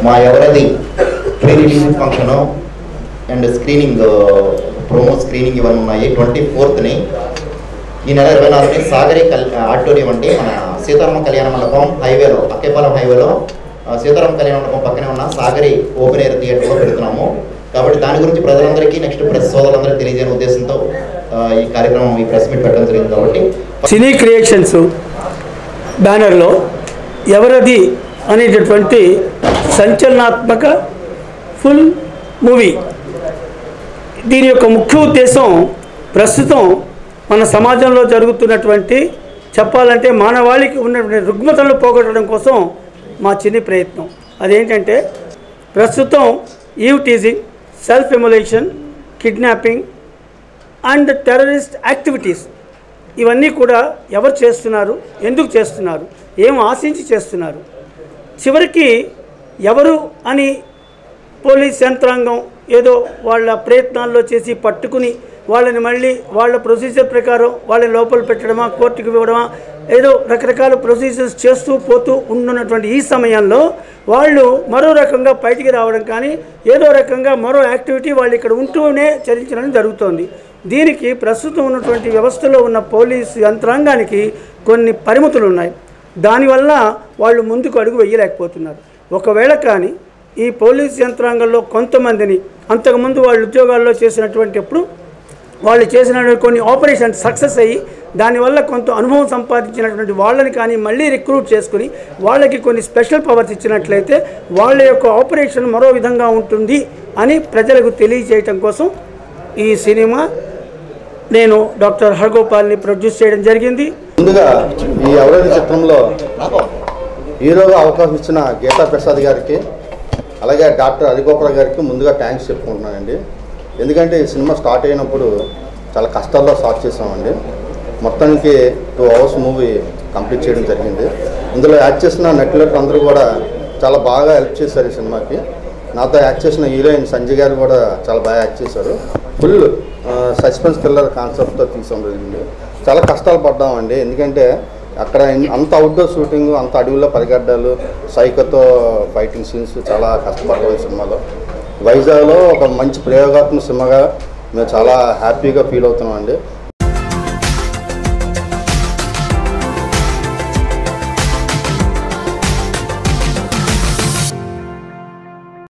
మా ఎవరది ప్రీ రిలీజింగ్ function and screening promo screening ఇవన్నీ ఉన్నాయి ట్వంటీ ఫోర్త్ని ఈ నెల ఇరవై నాలుగుని సాగరి కల్ ఆడిటోరియం అంటే మన సీతారామ కళ్యాణ మండపం హైవేలో అక్కేపాలెం హైవేలో ఆ, సీతారామ కళ్యాణ మండపం పక్కనే ఉన్న సాగరి ఓపెన్ ఎయిర్ థియేటర్లో పెడుతున్నాము కాబట్టి దాని గురించి ప్రజలందరికీ నెక్స్ట్ ప్రెస్ సోదరులందరికీ తెలియజేయని ఉద్దేశంతో ఆ, ఈ కార్యక్రమం ఈ ప్రెస్ మీట్ పెట్టడం జరిగింది కాబట్టి సినీ క్రియేషన్స్ బ్యానర్లో ఎవరది అనేటటువంటి సంచలనాత్మక ఫుల్ మూవీ దీని యొక్క ముఖ్య ఉద్దేశం ప్రస్తుతం మన సమాజంలో జరుగుతున్నటువంటి చెప్పాలంటే మానవాళికి ఉన్నటువంటి రుగ్మతలను పోగొట్టడం కోసం మా చిన్ని ప్రయత్నం అదేంటంటే ప్రస్తుతం eve teasing self emulation kidnapping and terrorist activities ఇవన్నీ కూడా ఎవరు చేస్తున్నారు ఎందుకు చేస్తున్నారు ఏం ఆశించి చేస్తున్నారు చివరికి ఎవరు అని పోలీస్ యంత్రాంగం ఏదో వాళ్ళ ప్రయత్నాల్లో చేసి పట్టుకుని వాళ్ళని మళ్ళీ వాళ్ళ ప్రొసీజర్ ప్రకారం వాళ్ళని లోపల పెట్టడమా కోర్టుకు ఇవ్వడమా ఏదో రకరకాల ప్రొసీజర్స్ చేస్తూ పోతూ ఉంటున్నటువంటి ఈ సమయంలో వాళ్ళు మరో రకంగా బయటికి రావడం కానీ ఏదో రకంగా మరో యాక్టివిటీ వాళ్ళు ఇక్కడ ఉంటూనే చరించడం జరుగుతోంది దీనికి ప్రస్తుతం ఉన్నటువంటి వ్యవస్థలో ఉన్న పోలీసు యంత్రాంగానికి కొన్ని పరిమితులు ఉన్నాయి దానివల్ల వాళ్ళు ముందుకు అడుగు వేయలేకపోతున్నారు ఒకవేళ కానీ ఈ పోలీస్ యంత్రాంగంలో కొంతమందిని అంతకుముందు వాళ్ళు ఉద్యోగాల్లో చేసినటువంటి ఎప్పుడు వాళ్ళు చేసిన కొన్ని ఆపరేషన్ సక్సెస్ అయ్యి దానివల్ల కొంత అనుభవం సంపాదించినటువంటి వాళ్ళని కానీ మళ్ళీ రిక్రూట్ చేసుకుని వాళ్ళకి కొన్ని స్పెషల్ పవర్స్ ఇచ్చినట్లయితే వాళ్ళ యొక్క ఆపరేషన్ మరో విధంగా ఉంటుంది అని ప్రజలకు తెలియజేయటం కోసం ఈ సినిమా నేను డాక్టర్ హరగోపాల్ని ప్రొడ్యూస్ చేయడం జరిగింది ముందుగా ఈ ఎవరైతే చిత్రంలో హీరోగా అవకాశం ఇచ్చిన గీతా ప్రసాద్ గారికి అలాగే డాక్టర్ హరిగోపాల్ గారికి ముందుగా థ్యాంక్స్ చెప్పుకుంటున్నానండి ఎందుకంటే ఈ సినిమా స్టార్ట్ అయినప్పుడు చాలా కష్టాల్లో స్టార్ట్ చేసామండి మొత్తానికి టూ అవర్స్ మూవీ కంప్లీట్ చేయడం జరిగింది ఇందులో యాక్ట్ చేసిన నటులకు అందరూ కూడా చాలా బాగా హెల్ప్ చేశారు ఈ సినిమాకి నాతో యాక్ట్ చేసిన హీరోయిన్ సంజయ్ గారు కూడా చాలా బాగా యాక్ట్ చేశారు ఫుల్ సస్పెన్స్ థ్రిల్లర్ కాన్సెప్ట్తో తీసాం జరిగింది చాలా కష్టాలు పడ్డామండి ఎందుకంటే అక్కడ ఇన్- అంత అవుట్డోర్ షూటింగ్ అంత అడవిలో పరిగెడ్డాలు సైకోతో ఫైటింగ్ సీన్స్ చాలా కష్టపడ్డాం ఈ సినిమాలో వైజాగ్లో ఒక మంచి ప్రయోగాత్మక సినిమాగా మేము చాలా హ్యాపీగా ఫీల్ అవుతున్నాం అండి